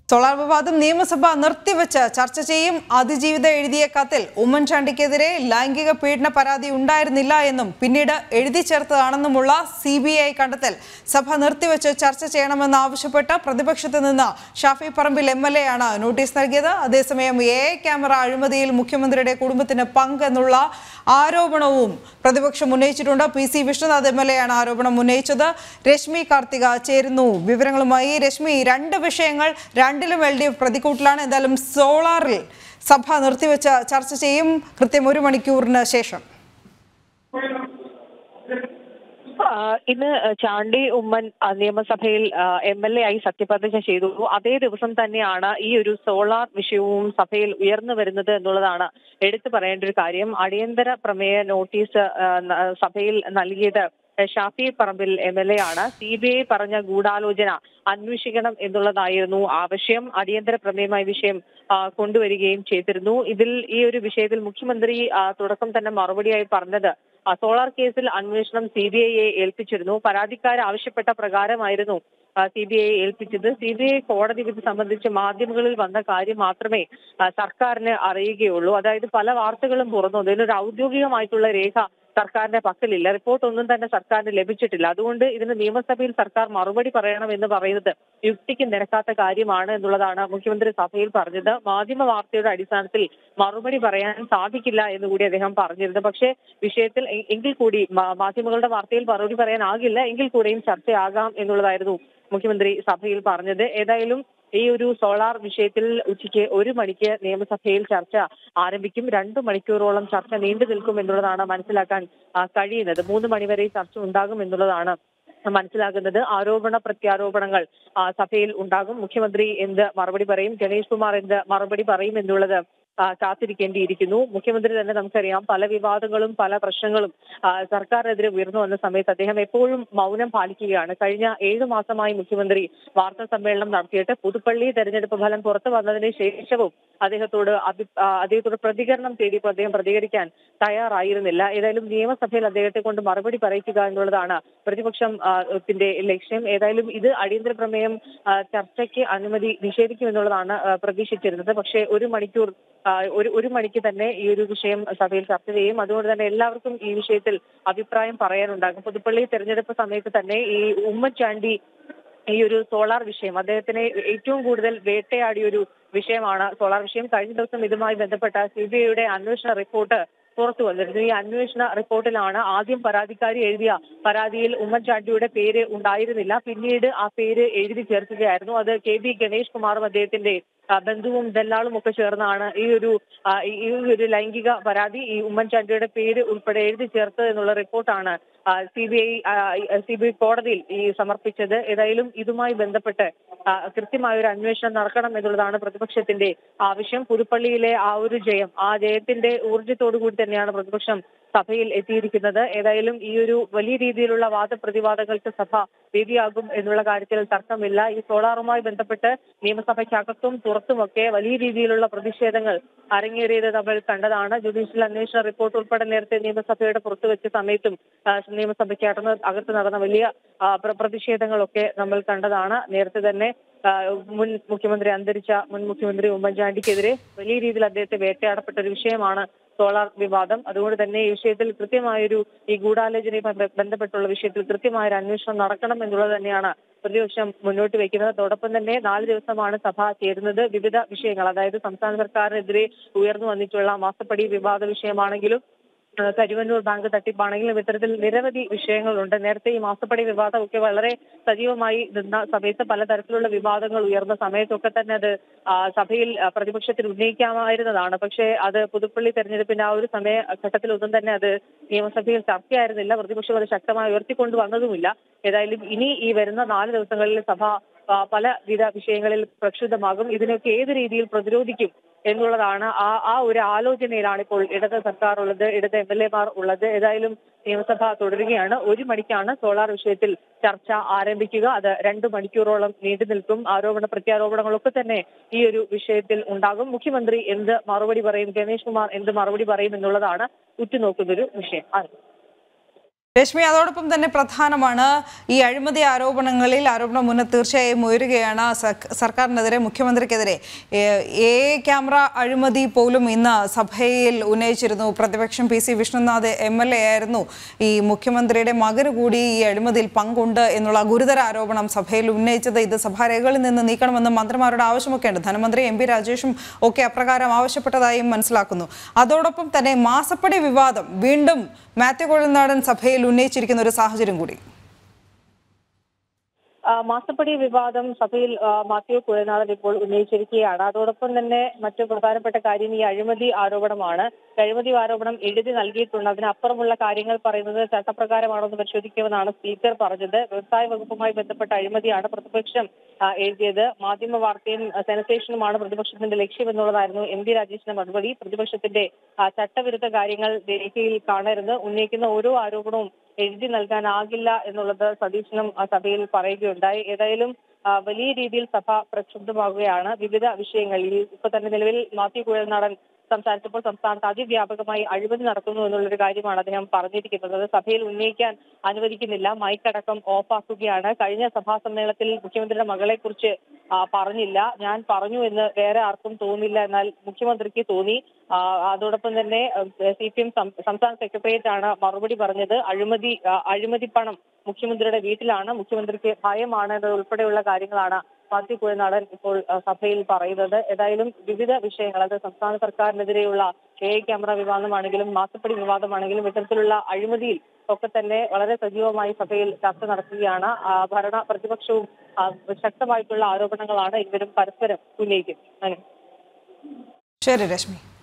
Solar വിവാദം നിയമസഭ നിർത്തിവെച്ച് ചർച്ച ചെയ്യും അതിജീവിത എഴുതിയ കത്തിൽ ഉമ്മൻചാണ്ടിക്കെതിരെ ലൈംഗിക പീഡന പരാതി ഉണ്ടായിരുന്നില്ല എന്നും പിന്നീട് എഴുതി ചേർത്തതാണെന്നുമുള്ള സി ബി ഐ കണ്ടെത്തൽ സഭ നിർത്തിവെച്ച് ചർച്ച ചെയ്യണമെന്ന് ആവശ്യപ്പെട്ട് പ്രതിപക്ഷത്ത് നിന്ന് Shafi Parambil M L A ആണ് നോട്ടീസ് നൽകിയത് അതേസമയം എ ഐ ക്യാമറ അഴിമതിയിൽ മുഖ്യമന്ത്രിയുടെ കുടുംബത്തിന് പങ്കെന്നുള്ള ആരോപണവും പ്രതിപക്ഷം ഉന്നയിച്ചിട്ടുണ്ട് P C Vishnunath M L A ആണ് ആരോപണം ഉന്നയിച്ചത് രശ്മി കാർത്തിക ചേരുന്നു വിവരങ്ങളുമായി രശ്മി രണ്ട് വിഷയങ്ങൾ രണ്ടിലും എൽ ഡി എഫ് പ്രതിക്കൂട്ടിലാണ് എന്തായാലും സോളാറിൽ സഭ നിർത്തിവെച്ച് ചർച്ച ചെയ്യും കൃത്യം ഒരു മണിക്കൂറിന് ശേഷം ആ, ഇന്ന് ചാണ്ടി ഉമ്മൻ ആ, നിയമസഭയിൽ എം എൽ എ ആയി സത്യപ്രതിജ്ഞ ചെയ്തു അതേ ദിവസം തന്നെയാണ് ഈ ഒരു സോളാർ വിഷയവും സഭയിൽ ഉയർന്നു വരുന്നത് എന്നുള്ളതാണ് എടുത്തു പറയേണ്ട ഒരു കാര്യം അടിയന്തര പ്രമേയ നോട്ടീസ് ആ, ന- സഭയിൽ നൽകിയത് Shafi Parambil M L A ആണ് സി ബി ഐ പറഞ്ഞ ഗൂഢാലോചന അന്വേഷിക്കണം എന്നുള്ളതായിരുന്നു ആവശ്യം അടിയന്തര പ്രമേയമായ വിഷയം ആ, കൊണ്ടുവരികയും ചെയ്തിരുന്നു ഇതിൽ ഈ ഒരു വിഷയത്തിൽ മുഖ്യമന്ത്രി ആ, തുടക്കം തന്നെ മറുപടിയായി പറഞ്ഞത് ആ, സോളാർ കേസിൽ അന്വേഷണം സി ബി ഐയെ ഏൽപ്പിച്ചിരുന്നു പരാതിക്കാർ ആവശ്യപ്പെട്ട പ്രകാരമായിരുന്നു സി ബി ഐ ഏൽപ്പിച്ചത് സി ബി ഐ കോടതി വിധി സംബന്ധിച്ച് മാധ്യമങ്ങളിൽ വന്ന കാര്യം മാത്രമേ ആ, സർക്കാരിന് അറിയുകയുള്ളൂ അതായത് പല വാർത്തകളും പുറന്നു വന്നു. ഇതിനൊരു ഔദ്യോഗികമായിട്ടുള്ള രേഖ സർക്കാരിന്റെ പക്കലില്ല റിപ്പോർട്ട് ഒന്നും തന്നെ സർക്കാരിന് ലഭിച്ചിട്ടില്ല അതുകൊണ്ട് ഇതിന് നിയമസഭയിൽ സർക്കാർ മറുപടി പറയണം എന്ന് പറയുന്നത് യുക്തിക്ക് നിരക്കാത്ത കാര്യമാണ് എന്നുള്ളതാണ് മുഖ്യമന്ത്രി സഭയിൽ പറഞ്ഞത് മാധ്യമ വാർത്തയുടെ അടിസ്ഥാനത്തിൽ മറുപടി പറയാൻ സാധിക്കില്ല എന്ന് കൂടി അദ്ദേഹം പറഞ്ഞിരുന്നു പക്ഷേ വിഷയത്തിൽ എ- എങ്കിൽ കൂടി മാ- മാധ്യമങ്ങളുടെ വാർത്തയിൽ മറുപടി പറയാനാകില്ല എങ്കിൽ കൂടെയും ചർച്ചയാകാം എന്നുള്ളതായിരുന്നു മുഖ്യമന്ത്രി സഭയിൽ പറഞ്ഞത് ഏതായാലും ഈ ഒരു സോളാർ വിഷയത്തിൽ ഉച്ചയ്ക്ക് ഒരു മണിക്ക് നിയമസഭയിൽ ചർച്ച ആരംഭിക്കും രണ്ടു മണിക്കൂറോളം ചർച്ച നീണ്ടു നിൽക്കും എന്നുള്ളതാണ് മനസ്സിലാക്കാൻ ആ, കഴിയുന്നത് മൂന്ന് മണിവരെ ഈ ചർച്ച ഉണ്ടാകും എന്നുള്ളതാണ് മനസ്സിലാകുന്നത് ആരോപണ പ്രത്യാരോപണങ്ങൾ ആ, സഭയിൽ ഉണ്ടാകും മുഖ്യമന്ത്രി എന്ത് മറുപടി പറയും ഗണേഷ് കുമാർ എന്ത് മറുപടി പറയും എന്നുള്ളത് ആ, കാത്തിരിക്കേണ്ടിയിരിക്കുന്നു മുഖ്യമന്ത്രി തന്നെ നമുക്കറിയാം പല വിവാദങ്ങളും പല പ്രശ്നങ്ങളും ആ, സർക്കാരിനെതിരെ ഉയർന്നു വന്ന സമയത്ത് അദ്ദേഹം എപ്പോഴും മൗനം പാലിക്കുകയാണ് കഴിഞ്ഞ ഏഴു മാസമായി മുഖ്യമന്ത്രി വാർത്താ സമ്മേളനം നടത്തിയിട്ട് പുതുപ്പള്ളി തെരഞ്ഞെടുപ്പ് ഫലം പുറത്തു വന്നതിന് ശേഷവും അദ്ദേഹത്തോട് അഭി ആ, അദ്ദേഹത്തോട് പ്രതികരണം തേടിയപ്പോൾ അദ്ദേഹം പ്രതികരിക്കാൻ തയ്യാറായിരുന്നില്ല ഏതായാലും നിയമസഭയിൽ അദ്ദേഹത്തെ കൊണ്ട് മറുപടി പറയിക്കുക എന്നുള്ളതാണ് പ്രതിപക്ഷം ആ, ത്തിന്റെ ലക്ഷ്യം ഏതായാലും ഇത് അടിയന്തര പ്രമേയം ആ, ചർച്ചയ്ക്ക് അനുമതി നിഷേധിക്കുമെന്നുള്ളതാണ് ആ, പ്രതീക്ഷിച്ചിരുന്നത് പക്ഷേ ഒരു മണിക്കൂർ ആ, ഒരു ഒരു മണിക്ക് തന്നെ ഈ ഒരു വിഷയം സഭയിൽ ചർച്ച ചെയ്യും അതുകൊണ്ട് തന്നെ എല്ലാവർക്കും ഈ വിഷയത്തിൽ അഭിപ്രായം പറയാനുണ്ടാകും പുതുപ്പള്ളി തെരഞ്ഞെടുപ്പ് സമയത്ത് തന്നെ ഈ ഉമ്മൻചാണ്ടി ഈ ഒരു സോളാർ വിഷയം അദ്ദേഹത്തിനെ ഏറ്റവും കൂടുതൽ വേട്ടയാടിയ ഒരു വിഷയമാണ് സോളാർ വിഷയം കഴിഞ്ഞ ദിവസം ഇതുമായി ബന്ധപ്പെട്ട സി ബി ഐയുടെ അന്വേഷണ റിപ്പോർട്ട് പുറത്തു വന്നിരുന്നു ഈ അന്വേഷണ റിപ്പോർട്ടിലാണ് ആദ്യം പരാതിക്കാരി എഴുതിയ പരാതിയിൽ ഉമ്മൻചാണ്ടിയുടെ പേര് ഉണ്ടായിരുന്നില്ല പിന്നീട് ആ പേര് എഴുതി ചേർക്കുകയായിരുന്നു അത് കെ ബി ഗണേഷ് കുമാറും അദ്ദേഹത്തിന്റെ ആ, ബന്ധുവും ദല്ലാളും ഒക്കെ ചേർന്നാണ് ഈ ഒരു ആ, ഈ- ഈ ഒരു ലൈംഗിക പരാതി ഈ ഉമ്മൻചാണ്ടിയുടെ പേര് ഉൾപ്പെടെ എഴുതി ചേർത്തത് എന്നുള്ള റിപ്പോർട്ടാണ് C B I C B I കോടതിയിൽ ഈ സമർപ്പിച്ചത് ഏതായാലും ഇതുമായി ബന്ധപ്പെട്ട് ആ, കൃത്യമായ ഒരു അന്വേഷണം നടക്കണം എന്നുള്ളതാണ് പ്രതിപക്ഷത്തിന്റെ ആവശ്യം പുതുപ്പള്ളിയിലെ ആ ഒരു ജയം ആ ജയത്തിന്റെ ഊർജ്ജത്തോടു കൂടി തന്നെയാണ് പ്രതിപക്ഷം സഭയിൽ എത്തിയിരിക്കുന്നത് ഏതായാലും ഈ ഒരു വലിയ രീതിയിലുള്ള വാദപ്രതിവാദങ്ങൾക്ക് സഭ വേദിയാകും എന്നുള്ള കാര്യത്തിൽ തർക്കമില്ല ഈ സോളാറുമായി ബന്ധപ്പെട്ട് നിയമസഭയ്ക്കകത്തും പുറത്തുമൊക്കെ വലിയ രീതിയിലുള്ള പ്രതിഷേധങ്ങൾ അരങ്ങേറിയത് നമ്മൾ കണ്ടതാണ് ജുഡീഷ്യൽ അന്വേഷണ റിപ്പോർട്ട് ഉൾപ്പെടെ നേരത്തെ നിയമസഭയുടെ പുറത്തു വെച്ച സമയത്തും ആ, നിയമസഭയ്ക്ക് അകത്ത് അകത്ത് നടന്ന വലിയ ആ, പ്ര- പ്രതിഷേധങ്ങളൊക്കെ നമ്മൾ കണ്ടതാണ് നേരത്തെ തന്നെ ആ, മുൻ മുഖ്യമന്ത്രി അന്തരിച്ച മുൻ മുഖ്യമന്ത്രി ഉമ്മൻചാണ്ടിക്കെതിരെ വലിയ രീതിയിൽ അദ്ദേഹത്തെ വേട്ടയാടപ്പെട്ട ഒരു വിഷയമാണ് സോളാർ വിവാദം അതുകൊണ്ട് തന്നെ ഈ വിഷയത്തിൽ കൃത്യമായൊരു ഈ ഗൂഢാലോചനയുമായി ബ- ബന്ധപ്പെട്ടുള്ള വിഷയത്തിൽ കൃത്യമായ ഒരു അന്വേഷണം നടക്കണം എന്നുള്ളത് തന്നെയാണ് പ്രതിപക്ഷം മുന്നോട്ട് വെക്കുന്നത് അതോടൊപ്പം തന്നെ നാല് ദിവസമാണ് സഭ ചേരുന്നത് വിവിധ വിഷയങ്ങൾ അതായത് സംസ്ഥാന സർക്കാരിനെതിരെ ഉയർന്നു വന്നിട്ടുള്ള മാസപ്പടി വിവാദ വിഷയമാണെങ്കിലും ആ, കരുവന്നൂർ ബാങ്ക് തട്ടിപ്പാണെങ്കിലും ഇത്തരത്തിൽ നിരവധി വിഷയങ്ങളുണ്ട് നേരത്തെ ഈ മാസപ്പടി വിവാദമൊക്കെ വളരെ സജീവമായി നിന്ന സമയത്ത് പലതരത്തിലുള്ള വിവാദങ്ങൾ ഉയർന്ന സമയത്തൊക്കെ തന്നെ അത് ആ, സഭയിൽ ആ, പ്രതിപക്ഷത്തിൽ ഉന്നയിക്കാമായിരുന്നതാണ് പക്ഷേ അത് പുതുപ്പള്ളി തെരഞ്ഞെടുപ്പിന്റെ ആ ഒരു സമയ ഘട്ടത്തിലൊന്നും തന്നെ അത് നിയമസഭയിൽ ചർച്ചയായിരുന്നില്ല പ്രതിപക്ഷം അത് ശക്തമായി ഉയർത്തിക്കൊണ്ടു വന്നതുമില്ല ഏതായാലും ഇനി ഈ വരുന്ന നാല് ദിവസങ്ങളിൽ സഭ ആ, പലവിധ വിഷയങ്ങളിൽ പ്രക്ഷുബ്ധമാകും ഇതിനൊക്കെ ഏത് രീതിയിൽ പ്രതിരോധിക്കും എന്നുള്ളതാണ് ആ ആ ഒരു ആലോചനയിലാണ് ഇപ്പോൾ ഇടത് സർക്കാർ ഉള്ളത് ഇടത് എം എൽ എമാർ ഉള്ളത് ഏതായാലും നിയമസഭ തുടരുകയാണ് ഒരു മണിക്കാണ് സോളാർ വിഷയത്തിൽ ചർച്ച ആരംഭിക്കുക അത് രണ്ടു മണിക്കൂറോളം നീണ്ടു നിൽക്കും ആരോപണ പ്രത്യാരോപണങ്ങളൊക്കെ തന്നെ ഈ ഒരു വിഷയത്തിൽ ഉണ്ടാകും മുഖ്യമന്ത്രി എന്ത് മറുപടി പറയും ഗണേഷ് കുമാർ എന്ത് മറുപടി പറയും എന്നുള്ളതാണ് ഉറ്റുനോക്കുന്നൊരു വിഷയം ആണ് രശ്മി അതോടൊപ്പം തന്നെ പ്രധാനമാണ് ഈ അഴിമതി ആരോപണങ്ങളിൽ ആരോപണം മുന്നേ തീർച്ചയായും ഉയരുകയാണ് സർ- സർക്കാരിനെതിരെ മുഖ്യമന്ത്രിക്കെതിരെ ഏ- എ ക്യാമറ അഴിമതി പോലും ഇന്ന് സഭയിൽ ഉന്നയിച്ചിരുന്നു പ്രതിപക്ഷം P C Vishnunath M L A ആയിരുന്നു ഈ മുഖ്യമന്ത്രിയുടെ മകന് കൂടി ഈ അഴിമതിയിൽ പങ്കുണ്ട് എന്നുള്ള ഗുരുതര ആരോപണം സഭയിൽ ഉന്നയിച്ചത് ഇത് സഭാരേഖകളിൽ നിന്ന് നീക്കണമെന്ന് മന്ത്രിമാരുടെ ആവശ്യമൊക്കെ ഉണ്ട് ധനമന്ത്രി എം പി രാജേഷും ഒക്കെ അപ്രകാരം ആവശ്യപ്പെട്ടതായും മനസ്സിലാക്കുന്നു അതോടൊപ്പം തന്നെ മാസപ്പടി വിവാദം വീണ്ടും മാത്യു കൊഴുനാടൻ സഭയിൽ ഉന്നയിച്ചിരിക്കുന്ന ഒരു സാഹചര്യം കൂടി ആ, മാസപ്പടി വിവാദം സഭയിൽ ആ, മാത്യു കുഴനാടൻ ഇപ്പോൾ ഉന്നയിച്ചിരിക്കുകയാണ് അതോടൊപ്പം തന്നെ മറ്റു പ്രധാനപ്പെട്ട കാര്യം ഈ അഴിമതി ആരോപണമാണ് ഈ അഴിമതി ആരോപണം എഴുതി നൽകിയിട്ടുണ്ട് അതിനപ്പുറമുള്ള കാര്യങ്ങൾ പറയുന്നത് ചട്ടപ്രകാരമാണെന്ന് പരിശോധിക്കുമെന്നാണ് സ്പീക്കർ പറഞ്ഞത് വ്യവസായ വകുപ്പുമായി ബന്ധപ്പെട്ട അഴിമതിയാണ് പ്രതിപക്ഷം ആ, എഴുതിയത് മാധ്യമ വാർത്തയും ആ, സെൻസേഷനുമാണ് പ്രതിപക്ഷത്തിന്റെ ലക്ഷ്യം എന്നുള്ളതായിരുന്നു എം പി രാജേഷിന്റെ മറുപടി പ്രതിപക്ഷത്തിന്റെ ആ, ചട്ടവിരുദ്ധ കാര്യങ്ങൾ രേഖയിൽ കാണരുത് ഉന്നയിക്കുന്ന ഓരോ ആരോപണവും എഴുതി നൽകാനാകില്ല എന്നുള്ളത് സതീശനും ആ, സഭയിൽ പറയുകയുണ്ടായി ഏതായാലും ആ, വലിയ രീതിയിൽ സഭ പ്രക്ഷുബ്ധമാകുകയാണ് വിവിധ വിഷയങ്ങളിൽ ഇപ്പൊ തന്നെ നിലവിൽ മാത്യു കുഴൽനാടൻ സംസാരിച്ചപ്പോൾ സംസ്ഥാനത്ത് അതിവ്യാപകമായി അഴിമതി നടക്കുന്നു എന്നുള്ളൊരു കാര്യമാണ് അദ്ദേഹം പറഞ്ഞിരിക്കുന്നത് അത് സഭയിൽ ഉന്നയിക്കാൻ അനുവദിക്കുന്നില്ല മൈക്കടക്കം ഓഫാക്കുകയാണ് കഴിഞ്ഞ സഭാ സമ്മേളനത്തിൽ മുഖ്യമന്ത്രിയുടെ മകളെ കുറിച്ച് പറഞ്ഞില്ല ഞാൻ പറഞ്ഞു എന്ന് വേറെ ആർക്കും തോന്നില്ല എന്നാൽ മുഖ്യമന്ത്രിക്ക് തോന്നി ആ, അതോടൊപ്പം തന്നെ സി പി എം സംസ്ഥാന സെക്രട്ടേറിയറ്റ് ആണ് മറുപടി പറഞ്ഞത് അഴിമതി ആ, അഴിമതി പണം മുഖ്യമന്ത്രിയുടെ വീട്ടിലാണ് മുഖ്യമന്ത്രിക്ക് ഭയമാണ് എന്നതുൾപ്പെടെയുള്ള കാര്യങ്ങളാണ് പാർട്ടി കുഴനാടൻ ഇപ്പോൾ ആ, സഭയിൽ പറയുന്നത് ഏതായാലും വിവിധ വിഷയങ്ങൾ അത് സംസ്ഥാന സർക്കാരിനെതിരെയുള്ള എ ക്യാമറ വിവാദമാണെങ്കിലും മാസപ്പടി വിവാദമാണെങ്കിലും ഇത്തരത്തിലുള്ള അഴിമതിയിൽ ഒക്കെ തന്നെ വളരെ സജീവമായി സഭയിൽ ചർച്ച നടക്കുകയാണ് ആ, ഭരണ പ്രതിപക്ഷവും ആ, ശക്തമായിട്ടുള്ള ആരോപണങ്ങളാണ് ഇരുവരും പരസ്പരം ഉന്നയിക്കുന്നത് അങ്ങനെ ശരി രശ്മി